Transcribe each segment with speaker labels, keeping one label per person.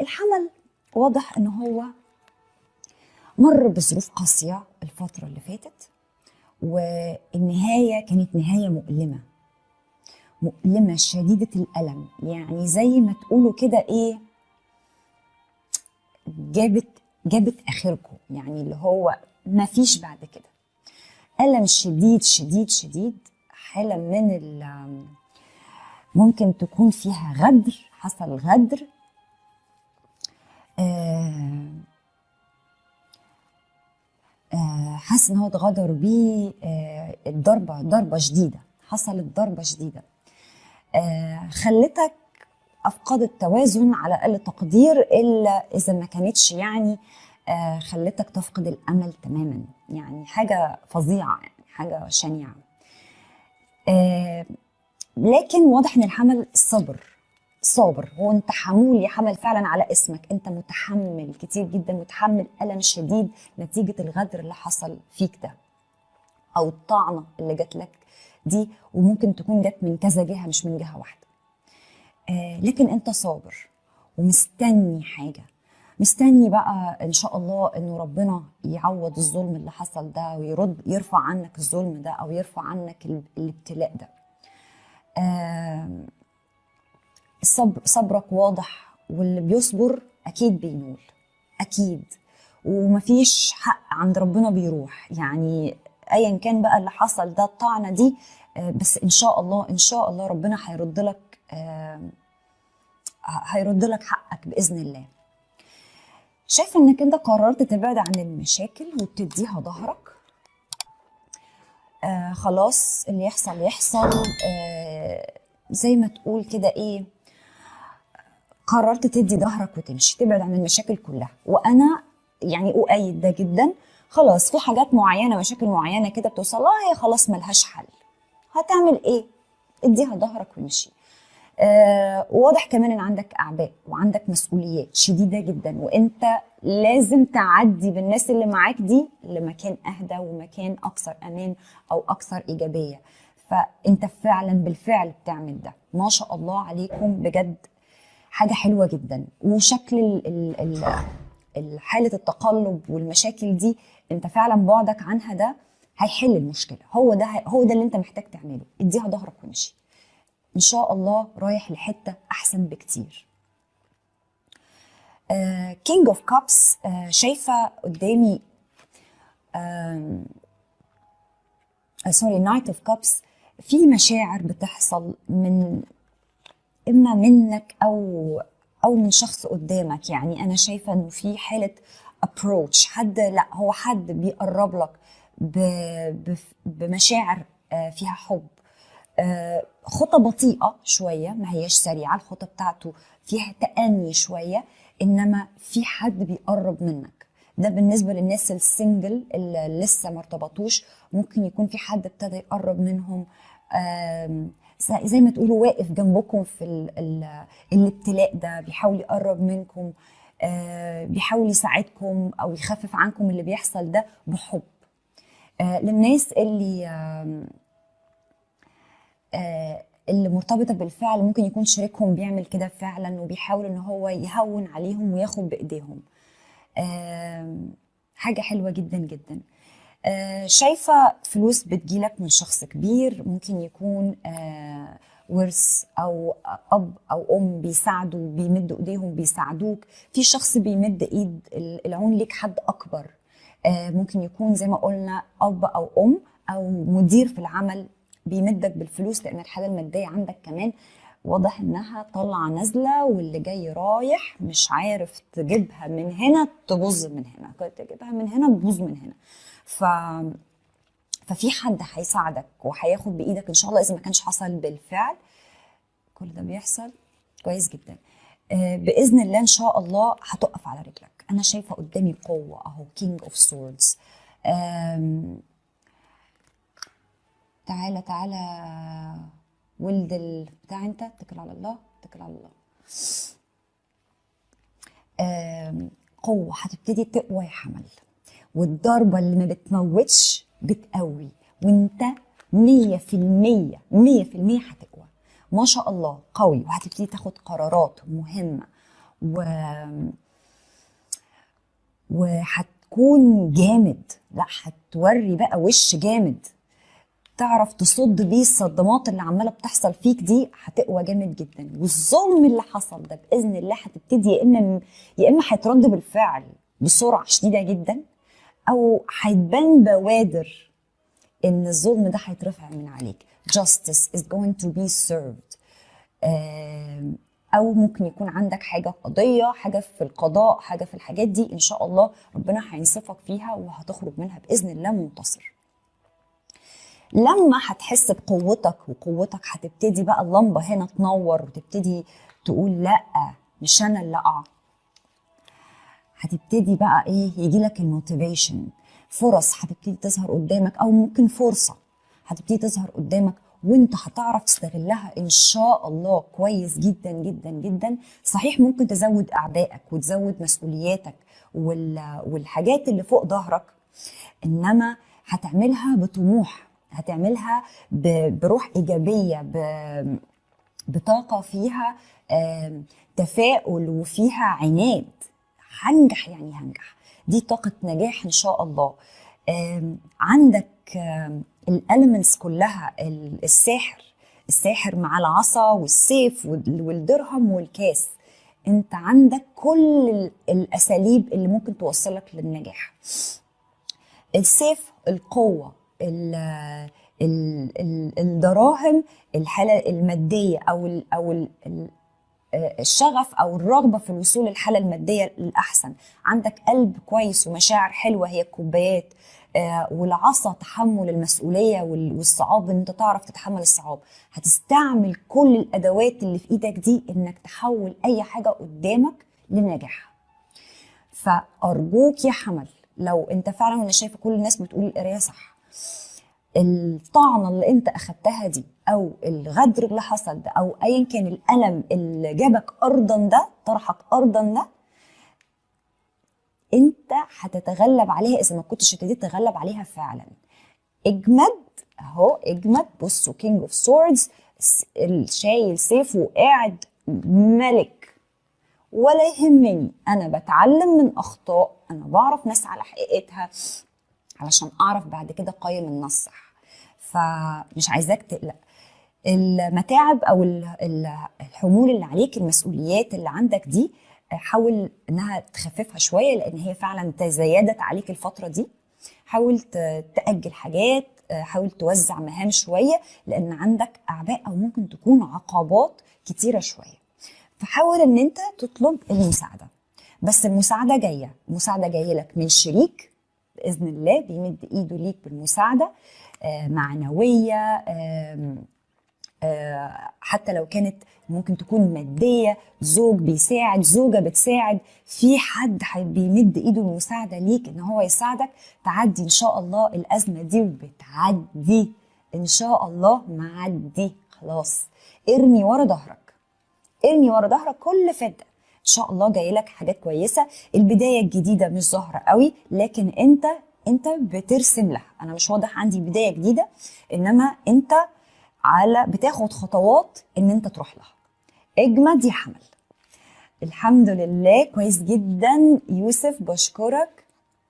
Speaker 1: الحمل واضح ان هو مر بظروف قاسيه الفتره اللي فاتت والنهايه كانت نهايه مؤلمه مؤلمه شديده الالم يعني زي ما تقولوا كده ايه جابت جابت اخركم يعني اللي هو ما فيش بعد كده الم شديد شديد شديد حاله من ال ممكن تكون فيها غدر حصل غدر آه آه حاسس ان هو اتغدر بيه آه الضربه ضربه شديده حصلت ضربه شديده آه خلتك افقد التوازن على اقل تقدير الا اذا ما كانتش يعني آه خلتك تفقد الامل تماما يعني حاجه فظيعه يعني حاجه شنيعه آه لكن واضح ان الحمل صبر صابر هو انت حمول يا حمل فعلا على اسمك انت متحمل كتير جدا متحمل الم شديد نتيجه الغدر اللي حصل فيك ده او الطعنه اللي جات لك دي وممكن تكون جت من كذا جهه مش من جهه واحده آه لكن انت صابر ومستني حاجه مستني بقى ان شاء الله انه ربنا يعوض الظلم اللي حصل ده ويرد يرفع عنك الظلم ده او يرفع عنك الابتلاء ده آه الصبر صبرك واضح واللي بيصبر اكيد بينول اكيد ومفيش حق عند ربنا بيروح يعني ايا كان بقى اللي حصل ده الطعنه دي بس ان شاء الله ان شاء الله ربنا هيرد لك هيرد لك حقك باذن الله شايفه انك انت قررت تبعد عن المشاكل وتديها ظهرك آه خلاص اللي يحصل يحصل آه زي ما تقول كده ايه قررت تدي ظهرك وتمشي تبعد عن المشاكل كلها وانا يعني اؤيد ده جدا خلاص في حاجات معينه مشاكل معينه كده بتوصل لها هي خلاص ملهاش حل هتعمل ايه اديها ظهرك وامشي آه واضح كمان ان عندك اعباء وعندك مسؤوليات شديده جدا وانت لازم تعدي بالناس اللي معاك دي لمكان اهدى ومكان اكثر امان او اكثر ايجابيه فانت فعلا بالفعل بتعمل ده ما شاء الله عليكم بجد حاجه حلوه جدا وشكل ال ال ال حاله التقلب والمشاكل دي انت فعلا بعدك عنها ده هيحل المشكله هو ده هو ده اللي انت محتاج تعمله اديها ظهرك وامشي ان شاء الله رايح لحته احسن بكتير كينج اوف كابس شايفه قدامي سوري نايت اوف كابس في مشاعر بتحصل من اما منك او او من شخص قدامك يعني انا شايفه انه في حاله ابروتش حد لا هو حد بيقرب لك بمشاعر فيها حب خطى بطيئه شويه ما هياش سريعه الخطى بتاعته فيها تأني شويه انما في حد بيقرب منك ده بالنسبه للناس السنجل اللي لسه ما ارتبطوش ممكن يكون في حد ابتدى يقرب منهم زي ما تقولوا واقف جنبكم في ال ال الابتلاء ده بيحاول يقرب منكم بيحاول يساعدكم او يخفف عنكم اللي بيحصل ده بحب للناس اللي اللي مرتبطه بالفعل ممكن يكون شريكهم بيعمل كده فعلا وبيحاول ان هو يهون عليهم وياخد بايديهم حاجه حلوه جدا جدا شايفه فلوس بتجيلك من شخص كبير ممكن يكون ورث او اب او ام بيساعدوا بيمدوا ايديهم بيساعدوك في شخص بيمد ايد العون ليك حد اكبر ممكن يكون زي ما قلنا اب او ام او مدير في العمل بيمدك بالفلوس لان الحاله الماديه عندك كمان واضح انها طالعه نازله واللي جاي رايح مش عارف تجيبها من هنا تبوظ من هنا تجيبها من هنا تبوظ من هنا ف ففي حد هيساعدك وهياخد بايدك ان شاء الله اذا ما كانش حصل بالفعل كل ده بيحصل كويس جدا باذن الله ان شاء الله هتقف على رجلك انا شايفه قدامي قوه اهو كينج اوف سوردز تعالى تعالى ولد البتاع انت اتكل على الله اتكل على الله قوة هتبتدي تقوى يا حمل والضربة اللي ما بتموتش بتقوي وانت مية في المية مية في المية هتقوى ما شاء الله قوي وهتبتدي تاخد قرارات مهمة و وهتكون جامد لا هتوري بقى وش جامد تعرف تصد بيه الصدمات اللي عماله بتحصل فيك دي هتقوى جامد جدا والظلم اللي حصل ده باذن الله هتبتدي يا اما يا اما هيترد بالفعل بسرعه شديده جدا او هيتبان بوادر ان الظلم ده هيترفع من عليك justice is going to be served آم، او ممكن يكون عندك حاجه قضيه حاجه في القضاء حاجه في الحاجات دي ان شاء الله ربنا هينصفك فيها وهتخرج منها باذن الله منتصر لما هتحس بقوتك وقوتك هتبتدي بقى اللمبه هنا تنور وتبتدي تقول لا مش انا اللي اقع هتبتدي بقى ايه يجي لك الموتيفيشن فرص هتبتدي تظهر قدامك او ممكن فرصه هتبتدي تظهر قدامك وانت هتعرف تستغلها ان شاء الله كويس جدا جدا جدا صحيح ممكن تزود اعبائك وتزود مسؤولياتك وال... والحاجات اللي فوق ظهرك انما هتعملها بطموح هتعملها ب... بروح ايجابيه ب... بطاقه فيها آم، تفاؤل وفيها عناد هنجح يعني هنجح دي طاقة نجاح إن شاء الله آم، عندك الاليمنتس كلها ال- الساحر الساحر مع العصا والسيف وال- والدرهم والكاس انت عندك كل ال- الاساليب اللي ممكن توصلك للنجاح السيف القوة ال ال ال الدراهم الحالة المادية أو ال أو ال ال الشغف أو الرغبة في الوصول للحالة المادية الأحسن عندك قلب كويس ومشاعر حلوة هي الكوبايات آه، والعصا تحمل المسؤولية وال- والصعاب ان انت تعرف تتحمل الصعاب هتستعمل كل الأدوات اللي في ايدك دي انك تحول أي حاجة قدامك لنجاح فأرجوك يا حمل لو انت فعلا وانا شايفه كل الناس بتقول القرايه صح الطعنه اللي انت اخدتها دي او الغدر اللي حصل ده او ايا كان الالم اللي جابك ارضا ده طرحك ارضا ده انت هتتغلب عليها اذا ما كنتش ابتديت تتغلب عليها فعلا اجمد اهو اجمد بصوا كينج اوف سوردز الشايل سيف وقاعد ملك ولا يهمني انا بتعلم من اخطاء انا بعرف ناس على حقيقتها علشان اعرف بعد كده اقيم النص صح فمش عايزاك تقلق المتاعب او ال- ال- الحمول اللي عليك المسؤوليات اللي عندك دي حاول انها تخففها شويه لان هي فعلا تزايدت عليك الفتره دي حاول ت- تاجل حاجات حاول توزع مهام شويه لان عندك اعباء او ممكن تكون عقبات كتيره شويه فحاول ان انت تطلب المساعده بس المساعده جايه المساعده جايه لك من شريك باذن الله بيمد ايده ليك بالمساعده آه، معنويه آم، آه، حتى لو كانت ممكن تكون ماديه زوج بيساعد زوجه بتساعد في حد حي- بيمد ايده المساعده ليك ان هو يساعدك تعدي ان شاء الله الازمه دي وبتعدي ان شاء الله معدي خلاص ارمي ورا ظهرك ارمي ورا ظهرك كل فدا ان شاء الله جاي لك حاجات كويسه البدايه الجديده مش ظاهره قوي لكن انت انت بترسم لها انا مش واضح عندي بدايه جديده انما انت على بتاخد خطوات ان انت تروح لها اجمد يا حمل الحمد لله كويس جدا يوسف بشكرك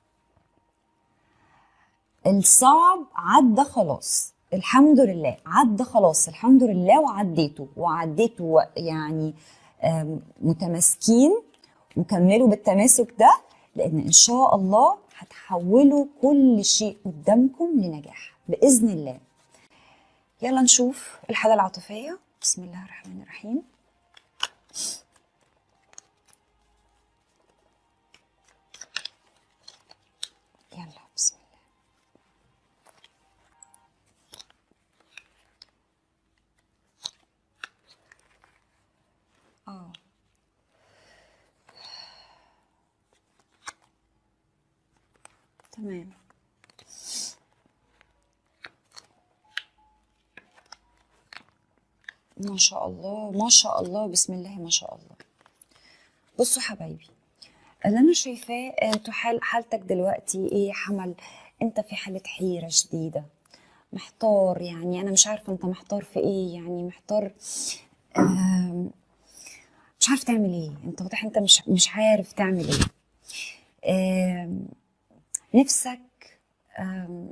Speaker 1: الصعب عدى خلاص الحمد لله عدى خلاص الحمد لله وعديته وعديته يعني آم، متماسكين وكملوا بالتماسك ده لان ان شاء الله هتحولوا كل شيء قدامكم لنجاح باذن الله يلا نشوف الحالة العاطفية بسم الله الرحمن الرحيم يلا بسم الله اه تمام ما شاء الله ما شاء الله بسم الله ما شاء الله بصوا حبايبي اللي انا شايفاه انتوا حال حالتك دلوقتي ايه يا حمل انت في حاله حيره شديده محتار يعني انا مش عارفه انت محتار في ايه يعني محتار آم، مش مش عارف تعمل ايه انت واضح انت مش مش عارف تعمل ايه آم، نفسك آم،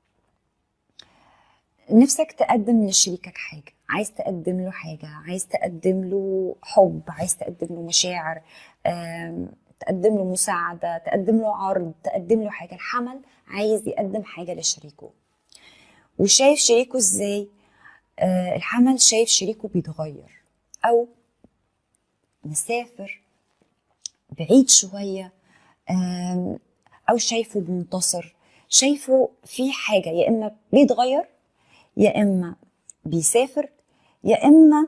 Speaker 1: نفسك تقدم لشريكك حاجة عايز تقدم له حاجة عايز تقدم له حب عايز تقدم له مشاعر آم، تقدم له مساعدة تقدم له عرض تقدم له حاجة الحمل عايز يقدم حاجة لشريكه وشايف شريكه ازاي آه، الحمل شايف شريكه بيتغير او مسافر بعيد شوية آم، أو شايفه منتصر شايفه في حاجة يا إما بيتغير يا إما بيسافر يا إما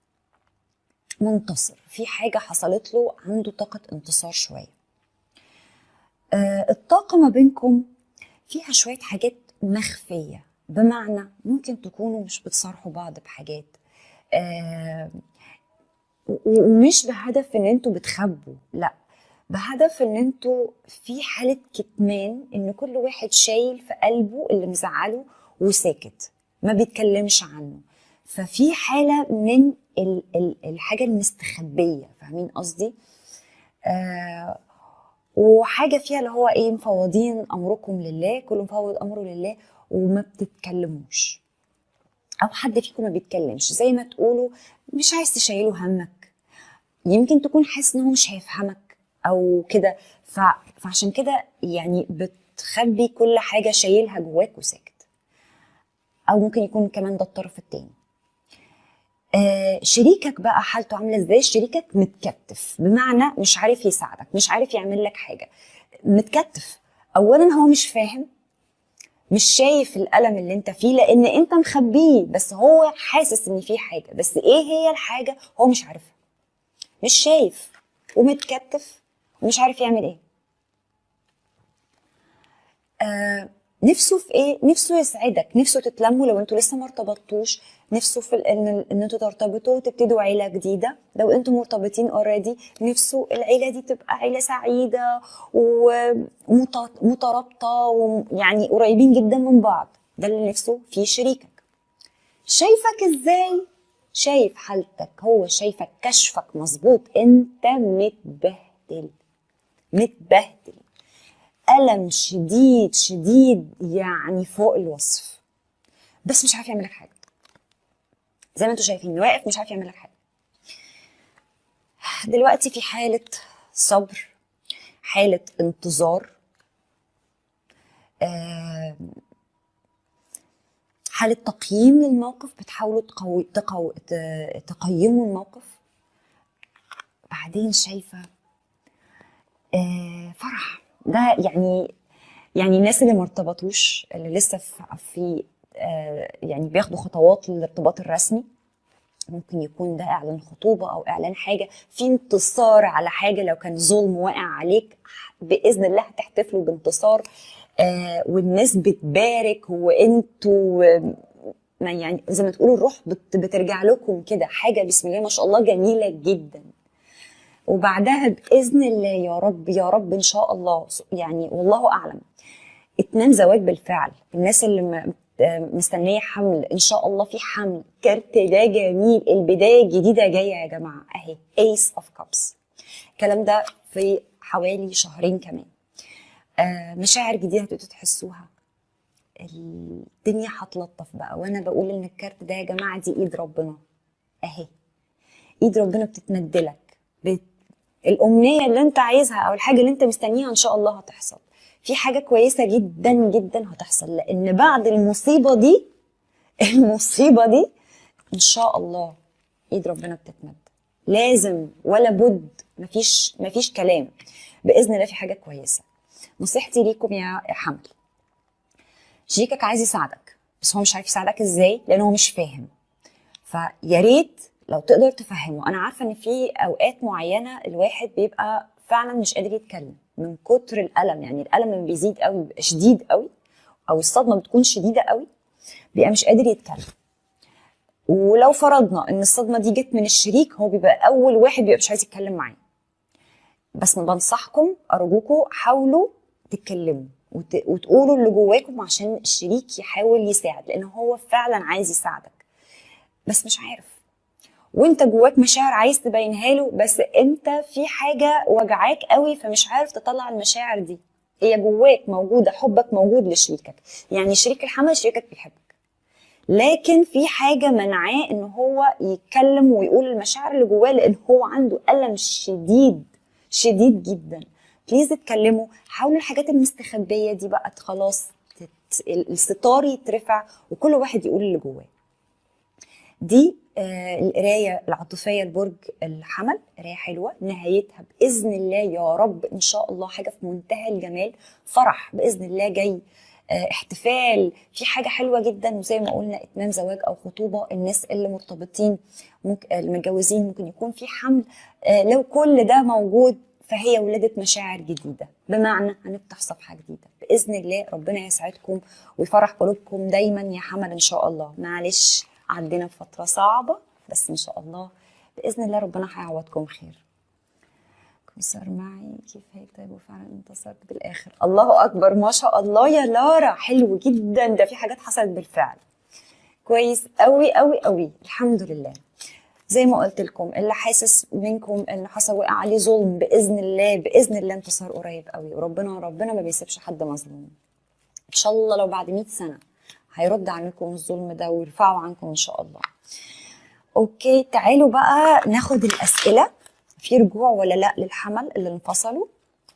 Speaker 1: منتصر في حاجة حصلت له عنده طاقة انتصار شوية آه، الطاقة ما بينكم فيها شوية حاجات مخفية بمعنى ممكن تكونوا مش بتصارحوا بعض بحاجات آه، و- ومش بهدف ان انتوا بتخبوا لا بهدف ان انتوا في حالة كتمان ان كل واحد شايل في قلبه اللي مزعله وساكت ما بيتكلمش عنه ففي حالة من ال- ال- الحاجة المستخبية فاهمين قصدي آه وحاجة فيها اللي هو ايه مفوضين امركم لله كل مفوض امره لله وما بتتكلموش او حد فيكم ما بيتكلمش زي ما تقولوا مش عايز تشيله همك يمكن تكون حاسس ان هو مش هيفهمك او كده ف... فعشان كده يعني بتخبي كل حاجه شايلها جواك وساكت او ممكن يكون كمان ده الطرف التاني آه شريكك بقى حالته عامله ازاي شريكك متكتف بمعنى مش عارف يساعدك مش عارف يعمل لك حاجه متكتف اولا هو مش فاهم مش شايف الالم اللي انت فيه لان انت مخبيه بس هو حاسس ان في حاجه بس ايه هي الحاجه هو مش عارفها مش شايف ومتكتف ومش عارف يعمل ايه آه نفسه في ايه نفسه يسعدك نفسه تتلموا لو انتوا لسه ما ارتبطتوش نفسه في ال- ان ان انتوا ترتبطوا وتبتدوا عيله جديده لو انتوا مرتبطين اوريدي نفسه العيله دي تبقى عيله سعيده ومترابطه ويعني قريبين جدا من بعض ده اللي نفسه فيه شريكك شايفك ازاي شايف حالتك هو شايفك كشفك مظبوط انت متبهدل متبهدل ألم شديد شديد يعني فوق الوصف بس مش عارف يعمل لك حاجة زي ما انتوا شايفين واقف مش عارف يعمل لك حاجة دلوقتي في حالة صبر حالة انتظار آم، حالة تقييم للموقف بتحاولوا تقوي تقو... ت- تقيموا الموقف بعدين شايفة آه، فرح ده يعني يعني الناس اللي ما ارتبطوش اللي لسه في, في آه، يعني بياخدوا خطوات للارتباط الرسمي ممكن يكون ده اعلان خطوبه او اعلان حاجه في انتصار على حاجه لو كان ظلم واقع عليك باذن الله هتحتفلوا بانتصار آه والناس بتبارك وانتوا آه، ما يعني زي ما تقولوا الروح بت- بترجع لكم كده حاجه بسم الله ما شاء الله جميله جدا وبعدها باذن الله يا رب يا رب ان شاء الله يعني والله اعلم اتمام زواج بالفعل الناس اللي م- مستنيه حمل ان شاء الله في حمل كارت ده جميل البدايه الجديده جايه يا جماعه اهي ايس اوف كابس الكلام ده في حوالي شهرين كمان آه مشاعر جديده هتبتدوا تحسوها الدنيا هتلطف بقى وانا بقول ان الكارت ده يا جماعه دي ايد ربنا اهي ايد ربنا بتتمدلك بت... الامنيه اللي انت عايزها او الحاجه اللي انت مستنيها ان شاء الله هتحصل في حاجه كويسه جدا جدا هتحصل لان بعد المصيبه دي المصيبه دي ان شاء الله ايد ربنا بتتمد لازم ولا بد مفيش مفيش كلام باذن الله في حاجه كويسه نصيحتي ليكم يا حمل شريكك عايز يساعدك بس هو مش عارف يساعدك ازاي لان هو مش فاهم فيا ريت لو تقدر تفهمه انا عارفه ان في اوقات معينه الواحد بيبقى فعلا مش قادر يتكلم من كتر الالم يعني الالم لما بيزيد قوي بيبقى شديد قوي او الصدمه بتكون شديده قوي بيبقى مش قادر يتكلم ولو فرضنا ان الصدمه دي جت من الشريك هو بيبقى اول واحد بيبقى مش عايز يتكلم معاه بس بنصحكم ارجوكم حاولوا تتكلموا وت... وتقولوا اللي جواكم عشان الشريك يحاول يساعد لان هو فعلا عايز يساعدك بس مش عارف وانت جواك مشاعر عايز تبينها له بس انت في حاجه وجعاك قوي فمش عارف تطلع المشاعر دي هي جواك موجوده حبك موجود لشريكك يعني شريك الحمل شريكك بيحبك لكن في حاجه منعاه ان هو يتكلم ويقول المشاعر اللي جواه لان هو عنده الم شديد شديد جدا بليز اتكلموا حاولوا الحاجات المستخبيه دي بقى خلاص تت... الستار يترفع وكل واحد يقول اللي جواه دي آه القرايه العاطفيه لبرج الحمل قرايه حلوه نهايتها باذن الله يا رب ان شاء الله حاجه في منتهى الجمال فرح باذن الله جاي آه احتفال في حاجه حلوه جدا وزي ما قلنا اتمام زواج او خطوبه الناس اللي مرتبطين ممكن المتجوزين ممكن يكون في حمل آه لو كل ده موجود فهي ولادة مشاعر جديدة بمعنى هنفتح صفحة جديدة بإذن الله ربنا يسعدكم ويفرح قلوبكم دايما يا حمل إن شاء الله معلش عدينا فترة صعبة بس إن شاء الله بإذن الله ربنا هيعوضكم خير كوثر معي كيف هيك طيب وفعلا انتصرت بالآخر الله أكبر ما شاء الله يا لارا حلو جدا ده في حاجات حصلت بالفعل كويس قوي قوي قوي الحمد لله زي ما قلت لكم اللي حاسس منكم ان حصل وقع عليه ظلم باذن الله باذن الله انتصار قريب قوي وربنا ربنا ما بيسيبش حد مظلوم ان شاء الله لو بعد 100 سنه هيرد عنكم الظلم ده ويرفعه عنكم ان شاء الله اوكي تعالوا بقى ناخد الاسئله في رجوع ولا لا للحمل اللي انفصلوا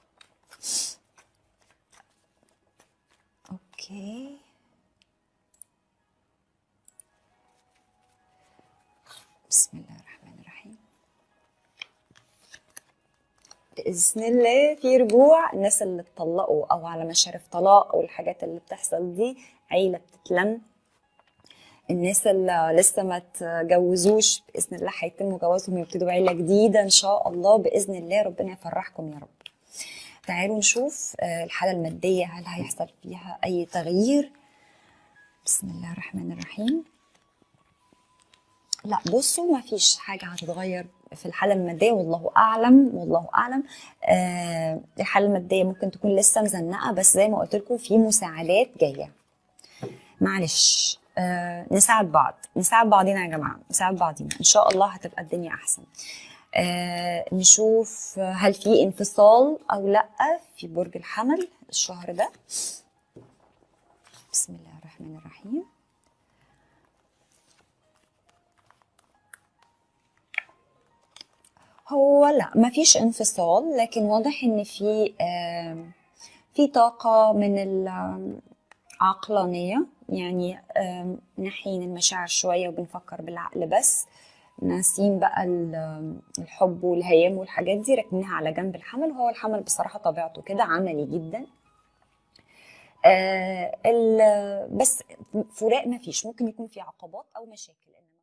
Speaker 1: اوكي بسم الله الرحمن الرحيم بإذن الله في رجوع الناس اللي اتطلقوا أو على مشارف طلاق أو الحاجات اللي بتحصل دي عيلة بتتلم الناس اللي لسه ما تجوزوش بإذن الله هيتم جوازهم يبتدوا عيلة جديدة إن شاء الله بإذن الله ربنا يفرحكم يا رب تعالوا نشوف الحالة المادية هل هيحصل فيها أي تغيير بسم الله الرحمن الرحيم لا بصوا ما فيش حاجة هتتغير في الحالة المادية والله أعلم والله أعلم آه الحالة المادية ممكن تكون لسه مزنقة بس زي ما قلت لكم في مساعدات جاية معلش آه نساعد بعض نساعد بعضينا يا جماعة نساعد بعضينا إن شاء الله هتبقى الدنيا أحسن آه نشوف هل في انفصال أو لأ في برج الحمل الشهر ده بسم الله الرحمن الرحيم هو لا ما فيش انفصال لكن واضح ان في في طاقة من العقلانية يعني ناحيين المشاعر شوية وبنفكر بالعقل بس ناسين بقى الحب والهيام والحاجات دي راكنينها على جنب الحمل وهو الحمل بصراحة طبيعته كده عملي جدا بس فراق ما فيش ممكن يكون في عقبات او مشاكل